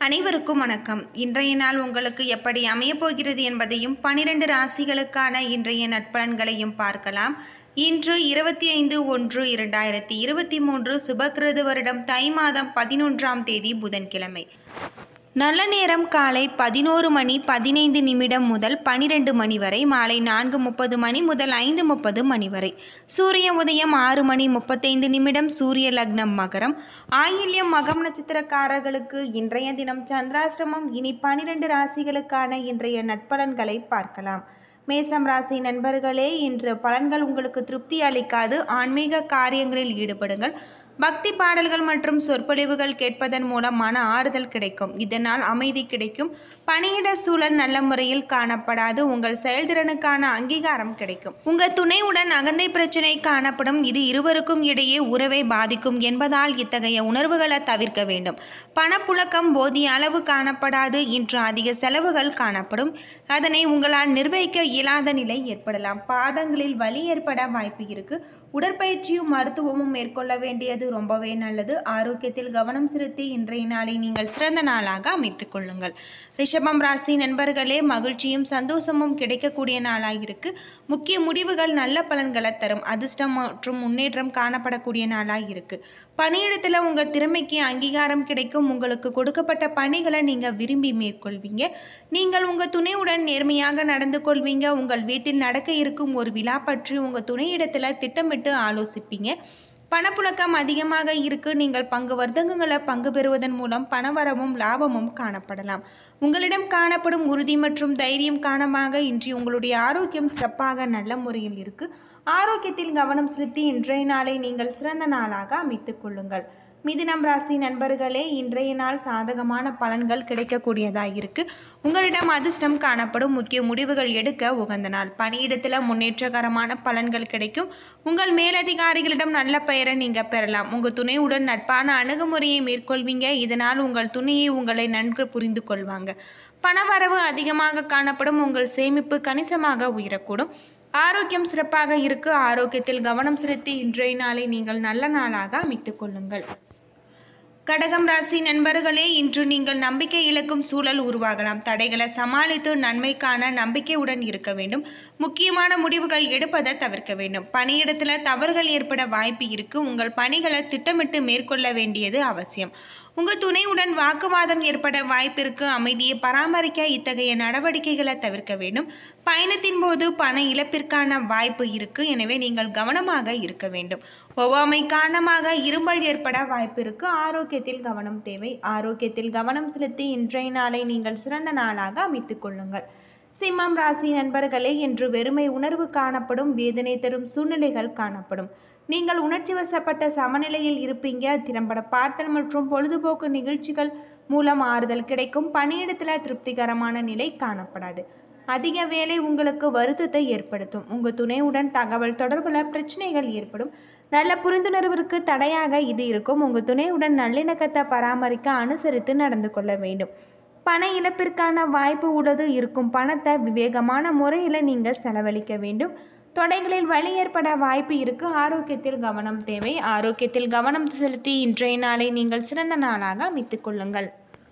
அனைவருக்கும் வணக்கம் இன்றைய நாள் உங்களுக்கு எப்படி அமையப் போகிறது என்பதையும் பனிரெண்டு ராசிகளுக்கான இன்றைய நட்பலன்களையும் பார்க்கலாம் இன்று இருபத்தி ஐந்து ஒன்று இரண்டாயிரத்தி இருபத்தி மூன்று சுபக்கிருது வருடம் தை மாதம் பதினொன்றாம் தேதி புதன்கிழமை நல்ல நேரம் காலை பதினோரு மணி பதினைந்து நிமிடம் முதல் பனிரெண்டு மணி வரை மாலை நான்கு முப்பது மணி முதல் ஐந்து முப்பது மணி வரை சூரிய உதயம் ஆறு மணி முப்பத்தைந்து நிமிடம் சூரிய லக்னம் மகரம் ஆயில்யம் மகம் நட்சத்திரக்காரர்களுக்கு இன்றைய தினம் சந்திராசிரமம் இனி பனிரெண்டு ராசிகளுக்கான இன்றைய நட்பலன்களை பார்க்கலாம் மேசம் ராசி நண்பர்களே இன்று பலன்கள் உங்களுக்கு திருப்தி அளிக்காது ஆன்மீக காரியங்களில் ஈடுபடுங்கள் பக்தி பாடல்கள் மற்றும் சொற்பொழிவுகள் கேட்பதன் மூலம் மன ஆறுதல் கிடைக்கும் இதனால் அமைதி கிடைக்கும் பணியிட சூழல் நல்ல முறையில் காணப்படாது உங்கள் செயல்திறனுக்கான அங்கீகாரம் கிடைக்கும் உங்கள் துணையுடன் அகந்தை பிரச்சனை காணப்படும் இது இருவருக்கும் இடையே உறவை பாதிக்கும் என்பதால் இத்தகைய உணர்வுகளை தவிர்க்க வேண்டும் பணப்புழக்கம் போதிய அளவு காணப்படாது இன்று அதிக செலவுகள் காணப்படும் அதனை உங்களால் நிர்வகிக்க இயலாத நிலை ஏற்படலாம் பாதங்களில் வலி ஏற்பட வாய்ப்பு இருக்கு உடற்பயிற்சியும் மருத்துவமும் மேற்கொள்ள வேண்டியது ரொம்பவே நல்லது ஆரோக்கியத்தில் கவனம் செலுத்தி இன்றைய நாளை நீங்கள் சிறந்த நாளாக அமைத்துக் கொள்ளுங்கள் ரிஷபம் ராசி நண்பர்களே மகிழ்ச்சியும் சந்தோஷமும் கிடைக்கக்கூடிய நாளாக இருக்கு முக்கிய முடிவுகள் நல்ல பலன்களை தரும் அதிர்ஷ்டம் மற்றும் முன்னேற்றம் காணப்படக்கூடிய நாளாக இருக்கு பணியிடத்தில் உங்கள் திறமைக்கு அங்கீகாரம் கிடைக்கும் உங்களுக்கு கொடுக்கப்பட்ட பணிகளை நீங்கள் விரும்பி மேற்கொள்வீங்க நீங்கள் உங்கள் துணையுடன் நேர்மையாக நடந்து கொள்வீங்க உங்கள் வீட்டில் நடக்க இருக்கும் ஒரு விழா பற்றி உங்கள் துணையிடத்தில் திட்டமிட்டு ஆலோசிப்பீங்க பணப்புழக்கம் அதிகமாக இருக்கு நீங்கள் பங்கு வர்த்தகங்களை பங்கு பெறுவதன் மூலம் பணவரவும் லாபமும் காணப்படலாம் உங்களிடம் காணப்படும் உறுதி மற்றும் தைரியம் காரணமாக இன்று உங்களுடைய ஆரோக்கியம் சிறப்பாக நல்ல முறையில் இருக்கு ஆரோக்கியத்தில் கவனம் செலுத்தி இன்றைய நாளை நீங்கள் சிறந்த நாளாக அமைத்துக் கொள்ளுங்கள் மிதுனம் ராசி நண்பர்களே இன்றைய நாள் சாதகமான பலன்கள் கிடைக்கக்கூடியதாக இருக்கு உங்களிடம் அதிர்ஷ்டம் காணப்படும் முக்கிய முடிவுகள் எடுக்க உகந்த நாள் பணியிடத்தில் முன்னேற்றகரமான பலன்கள் கிடைக்கும் உங்கள் மேலதிகாரிகளிடம் நல்ல பெயரை நீங்கள் பெறலாம் உங்கள் துணையுடன் நட்பான அணுகுமுறையை மேற்கொள்வீங்க இதனால் உங்கள் துணையை உங்களை நன்கு புரிந்து கொள்வாங்க பணவரவு அதிகமாக காணப்படும் உங்கள் சேமிப்பு கணிசமாக உயரக்கூடும் ஆரோக்கியம் சிறப்பாக இருக்கு ஆரோக்கியத்தில் கவனம் செலுத்தி இன்றைய நாளை நீங்கள் நல்ல நாளாக அமைத்துக் கொள்ளுங்கள் கடகம் ராசி நண்பர்களே இன்று நீங்கள் நம்பிக்கை இழக்கும் சூழல் உருவாகலாம் தடைகளை சமாளித்து நன்மைக்கான நம்பிக்கையுடன் இருக்க வேண்டும் முக்கியமான முடிவுகள் எடுப்பதை தவிர்க்க வேண்டும் பணியிடத்தில் தவறுகள் ஏற்பட வாய்ப்பு இருக்கு உங்கள் பணிகளை திட்டமிட்டு மேற்கொள்ள வேண்டியது அவசியம் உங்கள் துணையுடன் வாக்குவாதம் ஏற்பட வாய்ப்பிற்கு அமைதியை பராமரிக்க இத்தகைய நடவடிக்கைகளை தவிர்க்க வேண்டும் பயணத்தின் போது பண இழப்பிற்கான வாய்ப்பு இருக்கு எனவே நீங்கள் கவனமாக இருக்க வேண்டும் ஒவ்வாமை காரணமாக இருமல் ஏற்பட வாய்ப்பு இருக்கு ஆரோக்கியத்தில் கவனம் தேவை ஆரோக்கியத்தில் கவனம் செலுத்தி இன்றைய நாளை நீங்கள் சிறந்த நாளாக அமைத்துக் கொள்ளுங்கள் சிம்மம் ராசி நண்பர்களே இன்று வெறுமை உணர்வு காணப்படும் வேதனை தரும் சூழ்நிலைகள் காணப்படும் நீங்கள் உணர்ச்சி வசப்பட்ட சமநிலையில் இருப்பீங்க திறம்பட பார்த்தல் மற்றும் பொழுதுபோக்கு நிகழ்ச்சிகள் மூலம் ஆறுதல் கிடைக்கும் பணியிடத்தில் திருப்திகரமான நிலை காணப்படாது அதிக வேலை உங்களுக்கு வருத்தத்தை ஏற்படுத்தும் உங்கள் துணையுடன் தகவல் தொடர்பில் பிரச்சனைகள் ஏற்படும் நல்ல புரிந்துணர்விற்கு தடையாக இது இருக்கும் உங்கள் துணையுடன் நல்லிணக்கத்தை பராமரிக்க அனுசரித்து நடந்து கொள்ள வேண்டும் பண இழப்பிற்கான வாய்ப்பு உள்ளது இருக்கும் பணத்தை விவேகமான முறையில் நீங்கள் செலவழிக்க வேண்டும் தொடைகளில் வலி ஏற்பட வாய்ப்பு இருக்கு ஆரோக்கியத்தில் கவனம் தேவை ஆரோக்கியத்தில் கவனம் செலுத்தி இன்றைய நாளை நீங்கள் சிறந்த நாளாக அமைத்துக் கொள்ளுங்கள்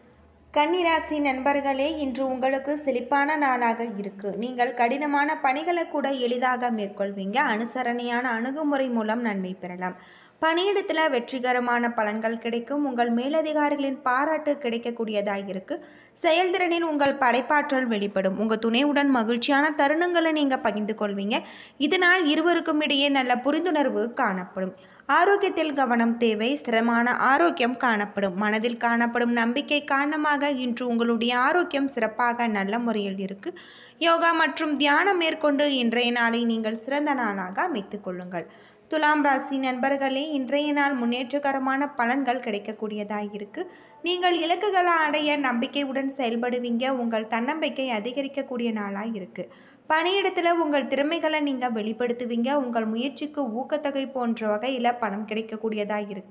கன்னிராசி நண்பர்களே இன்று உங்களுக்கு செழிப்பான நாளாக இருக்கு நீங்கள் கடினமான பணிகளை கூட எளிதாக மேற்கொள்வீங்க அனுசரணையான அணுகுமுறை மூலம் நன்மை பெறலாம் பணியிடத்தில் வெற்றிகரமான பலன்கள் கிடைக்கும் உங்கள் மேலதிகாரிகளின் பாராட்டு கிடைக்கக்கூடியதாக இருக்கு செயல்திறனில் உங்கள் படைப்பாற்றல் வெளிப்படும் உங்கள் துணையுடன் மகிழ்ச்சியான தருணங்களை நீங்கள் பகிர்ந்து கொள்வீங்க இதனால் இருவருக்கும் இடையே நல்ல புரிந்துணர்வு காணப்படும் ஆரோக்கியத்தில் கவனம் தேவை ஸ்திரமான ஆரோக்கியம் காணப்படும் மனதில் காணப்படும் நம்பிக்கை காரணமாக இன்று உங்களுடைய ஆரோக்கியம் சிறப்பாக நல்ல முறையில் இருக்கு யோகா மற்றும் தியானம் மேற்கொண்டு இன்றைய நாளை நீங்கள் சிறந்த நாளாக அமைத்துக் கொள்ளுங்கள் துலாம் ராசி நண்பர்களே இன்றைய நாள் முன்னேற்றகரமான பலன்கள் கிடைக்கக்கூடியதாக இருக்கு நீங்கள் இலக்குகளை அடைய நம்பிக்கையுடன் செயல்படுவீங்க உங்கள் தன்னம்பிக்கை அதிகரிக்கக்கூடிய நாளாக இருக்கு பணியிடத்தில் உங்கள் திறமைகளை நீங்கள் வெளிப்படுத்துவீங்க உங்கள் முயற்சிக்கு ஊக்கத்தொகை போன்ற வகையில் பணம் கிடைக்கக்கூடியதாக இருக்குது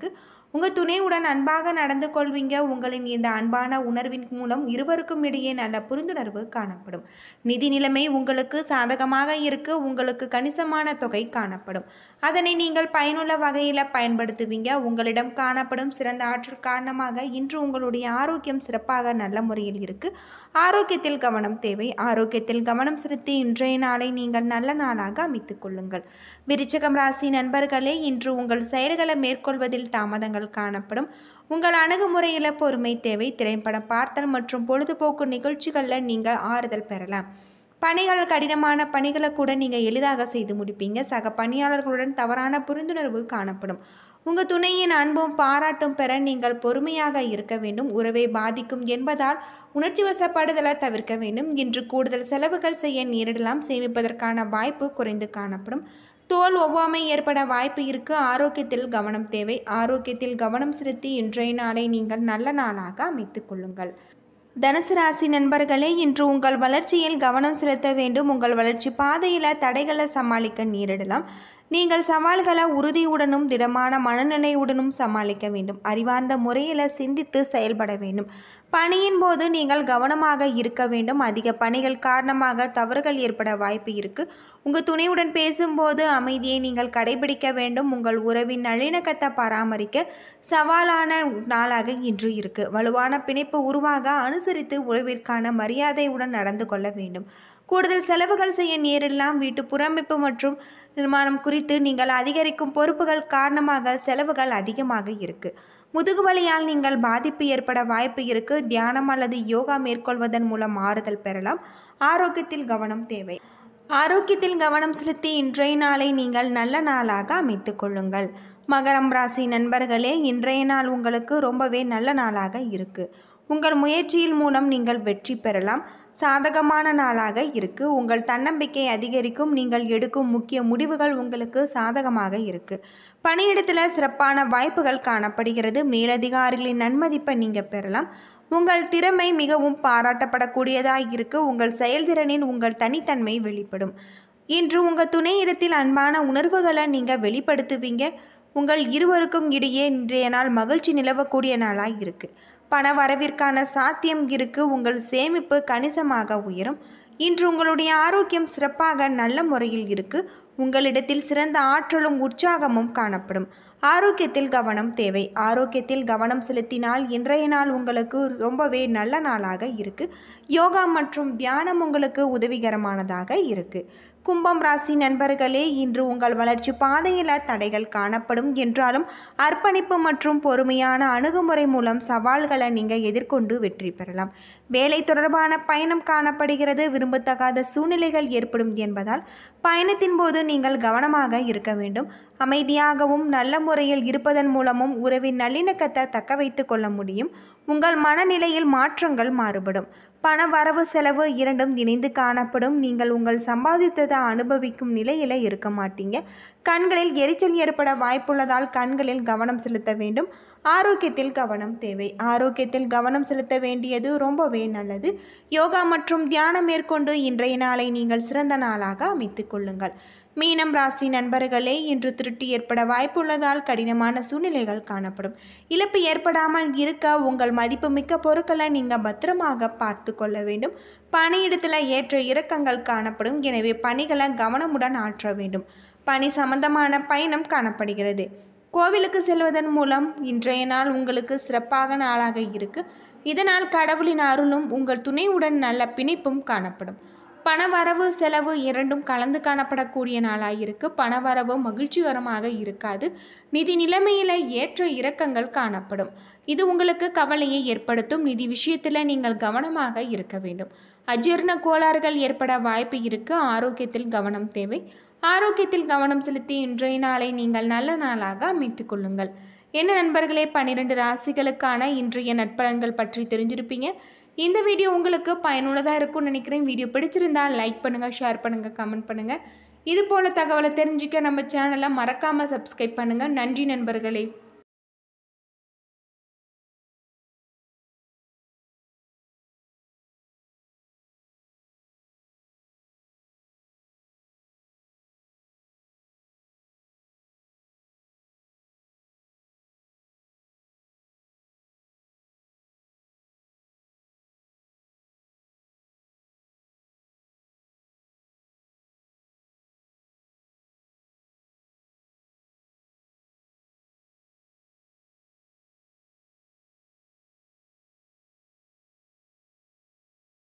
உங்கள் துணையுடன் அன்பாக நடந்து கொள்வீங்க உங்களின் இந்த அன்பான உணர்வின் மூலம் இருவருக்கும் இடையே நல்ல புரிந்துணர்வு காணப்படும் நிதி நிலைமை உங்களுக்கு சாதகமாக இருக்கு உங்களுக்கு கணிசமான தொகை காணப்படும் அதனை நீங்கள் பயனுள்ள வகையில் பயன்படுத்துவீங்க உங்களிடம் காணப்படும் சிறந்த ஆற்றல் காரணமாக இன்று உங்களுடைய ஆரோக்கியம் சிறப்பாக நல்ல முறையில் இருக்கு ஆரோக்கியத்தில் கவனம் தேவை ஆரோக்கியத்தில் கவனம் செலுத்தி இன்றைய நாளை நீங்கள் நல்ல நாளாக அமைத்துக் கொள்ளுங்கள் விருச்சகம் ராசி நண்பர்களே இன்று உங்கள் செயல்களை மேற்கொள்வதில் தாமதங்கள் காணப்படும் உங்கள் அணுகுமுறையில் பொறுமை தேவை திரைப்படம் பார்த்தல் மற்றும் பொழுதுபோக்கு நிகழ்ச்சிகளில் நீங்கள் ஆறுதல் பெறலாம் பணிகள் கடினமான பணிகளை கூட நீங்கள் எளிதாக செய்து முடிப்பீங்க சக பணியாளர்களுடன் தவறான புரிந்துணர்வு காணப்படும் உங்கள் துணையின் அன்பும் பாராட்டும் பெற நீங்கள் பொறுமையாக இருக்க வேண்டும் உறவை பாதிக்கும் என்பதால் உணர்ச்சி வசப்படுதலை தவிர்க்க வேண்டும் இன்று கூடுதல் செலவுகள் செய்ய நேரிடலாம் சேமிப்பதற்கான வாய்ப்பு குறைந்து காணப்படும் தோல் ஒவ்வாமை ஏற்பட வாய்ப்பு இருக்கு ஆரோக்கியத்தில் கவனம் தேவை ஆரோக்கியத்தில் கவனம் செலுத்தி இன்றைய நாளை நீங்கள் நல்ல நாளாக அமைத்துக் கொள்ளுங்கள் தனுசு ராசி நண்பர்களே இன்று உங்கள் வளர்ச்சியில் கவனம் செலுத்த வேண்டும் உங்கள் வளர்ச்சி பாதையில் தடைகளை சமாளிக்க நேரிடலாம் நீங்கள் சவால்களை உறுதியுடனும் திடமான மனநிலையுடனும் சமாளிக்க வேண்டும் அறிவார்ந்த முறையில் சிந்தித்து செயல்பட வேண்டும் பணியின் போது நீங்கள் கவனமாக இருக்க வேண்டும் அதிக பணிகள் காரணமாக தவறுகள் ஏற்பட வாய்ப்பு இருக்கு உங்கள் துணையுடன் பேசும்போது அமைதியை நீங்கள் கடைபிடிக்க வேண்டும் உங்கள் உறவின் நல்லிணக்கத்தை பராமரிக்க சவாலான நாளாக இன்று இருக்கு வலுவான பிணைப்பு உருவாக அனுசரித்து உறவிற்கான மரியாதையுடன் நடந்து கொள்ள வேண்டும் கூடுதல் செலவுகள் செய்ய நேரிடலாம் வீட்டு புறமைப்பு மற்றும் நிர்மாணம் குறித்து நீங்கள் அதிகரிக்கும் பொறுப்புகள் காரணமாக செலவுகள் அதிகமாக இருக்கு முதுகு வலியால் நீங்கள் பாதிப்பு ஏற்பட வாய்ப்பு இருக்கு தியானம் அல்லது யோகா மேற்கொள்வதன் மூலம் ஆறுதல் பெறலாம் ஆரோக்கியத்தில் கவனம் தேவை ஆரோக்கியத்தில் கவனம் செலுத்தி இன்றைய நாளை நீங்கள் நல்ல நாளாக அமைத்துக் கொள்ளுங்கள் மகரம் ராசி நண்பர்களே இன்றைய நாள் உங்களுக்கு ரொம்பவே நல்ல நாளாக இருக்கு உங்கள் முயற்சியின் மூலம் நீங்கள் வெற்றி பெறலாம் சாதகமான நாளாக இருக்கு உங்கள் தன்னம்பிக்கை அதிகரிக்கும் நீங்கள் எடுக்கும் முக்கிய முடிவுகள் உங்களுக்கு சாதகமாக இருக்கு பணியிடத்தில் சிறப்பான வாய்ப்புகள் காணப்படுகிறது மேலதிகாரிகளின் நன்மதிப்பை நீங்கள் பெறலாம் உங்கள் திறமை மிகவும் பாராட்டப்படக்கூடியதாக இருக்கு உங்கள் செயல்திறனில் உங்கள் தனித்தன்மை வெளிப்படும் இன்று உங்கள் துணையிடத்தில் அன்பான உணர்வுகளை நீங்கள் வெளிப்படுத்துவீங்க உங்கள் இருவருக்கும் இடையே இன்றைய நாள் மகிழ்ச்சி நிலவக்கூடிய நாளாக இருக்கு பண வரவிற்கான சாத்தியம் இருக்கு உங்கள் சேமிப்பு கணிசமாக உயரும் இன்று உங்களுடைய ஆரோக்கியம் சிறப்பாக நல்ல முறையில் இருக்கு உங்களிடத்தில் சிறந்த ஆற்றலும் உற்சாகமும் காணப்படும் ஆரோக்கியத்தில் கவனம் தேவை ஆரோக்கியத்தில் கவனம் செலுத்தினால் இன்றைய நாள் உங்களுக்கு ரொம்பவே நல்ல நாளாக இருக்கு யோகா மற்றும் தியானம் உங்களுக்கு உதவிகரமானதாக இருக்கு கும்பம் ராசி நண்பர்களே இன்று உங்கள் வளர்ச்சி பாதையில் தடைகள் காணப்படும் என்றாலும் அர்ப்பணிப்பு மற்றும் பொறுமையான அணுகுமுறை மூலம் சவால்களை நீங்கள் எதிர்கொண்டு வெற்றி பெறலாம் வேலை தொடர்பான பயணம் காணப்படுகிறது விரும்பத்தகாத சூழ்நிலைகள் ஏற்படும் என்பதால் பயணத்தின் போது நீங்கள் கவனமாக இருக்க வேண்டும் அமைதியாகவும் நல்ல முறையில் இருப்பதன் மூலமும் உறவின் நல்லிணக்கத்தை தக்க வைத்து கொள்ள முடியும் உங்கள் மனநிலையில் மாற்றங்கள் மாறுபடும் பண வரவு செலவு இரண்டும் இணைந்து காணப்படும் நீங்கள் உங்கள் சம்பாதித்ததை அனுபவிக்கும் நிலையில் இருக்க மாட்டீங்க கண்களில் எரிச்சல் ஏற்பட வாய்ப்புள்ளதால் கண்களில் கவனம் செலுத்த வேண்டும் ஆரோக்கியத்தில் கவனம் தேவை ஆரோக்கியத்தில் கவனம் செலுத்த வேண்டியது ரொம்பவே நல்லது யோகா மற்றும் தியானம் மேற்கொண்டு இன்றைய நாளை நீங்கள் சிறந்த நாளாக அமைத்துக் கொள்ளுங்கள் மீனம் ராசி நண்பர்களே இன்று திருட்டு ஏற்பட வாய்ப்புள்ளதால் கடினமான சூழ்நிலைகள் காணப்படும் இழப்பு ஏற்படாமல் இருக்க உங்கள் மதிப்புமிக்க பொருட்களை நீங்கள் பத்திரமாக பார்த்து கொள்ள வேண்டும் பணியிடத்தில் ஏற்ற இறக்கங்கள் காணப்படும் எனவே பணிகளை கவனமுடன் ஆற்ற வேண்டும் பணி சம்பந்தமான பயணம் காணப்படுகிறது கோவிலுக்கு செல்வதன் மூலம் இன்றைய நாள் உங்களுக்கு சிறப்பாக நாளாக இருக்கு இதனால் கடவுளின் அருளும் உங்கள் துணையுடன் நல்ல பிணைப்பும் காணப்படும் பணவரவு செலவு இரண்டும் கலந்து காணப்படக்கூடிய நாளாக இருக்கு பணவரவு மகிழ்ச்சிகரமாக இருக்காது நிதி நிலைமையில் ஏற்ற இறக்கங்கள் காணப்படும் இது உங்களுக்கு கவலையை ஏற்படுத்தும் நிதி விஷயத்தில் நீங்கள் கவனமாக இருக்க வேண்டும் அஜீரண கோளாறுகள் ஏற்பட வாய்ப்பு இருக்கு ஆரோக்கியத்தில் கவனம் தேவை ஆரோக்கியத்தில் கவனம் செலுத்தி இன்றைய நாளை நீங்கள் நல்ல நாளாக அமைத்துக் கொள்ளுங்கள் என்ன நண்பர்களே பன்னிரெண்டு ராசிகளுக்கான இன்றைய நட்பலன்கள் பற்றி தெரிஞ்சிருப்பீங்க இந்த வீடியோ உங்களுக்கு பயனுள்ளதாக இருக்கும்னு நினைக்கிறேன் வீடியோ பிடிச்சிருந்தா லைக் பண்ணுங்கள் ஷேர் பண்ணுங்கள் கமெண்ட் பண்ணுங்கள் இது போல் தகவலை தெரிஞ்சுக்க நம்ம சேனலை மறக்காமல் சப்ஸ்கிரைப் பண்ணுங்கள் நன்றி நண்பர்களே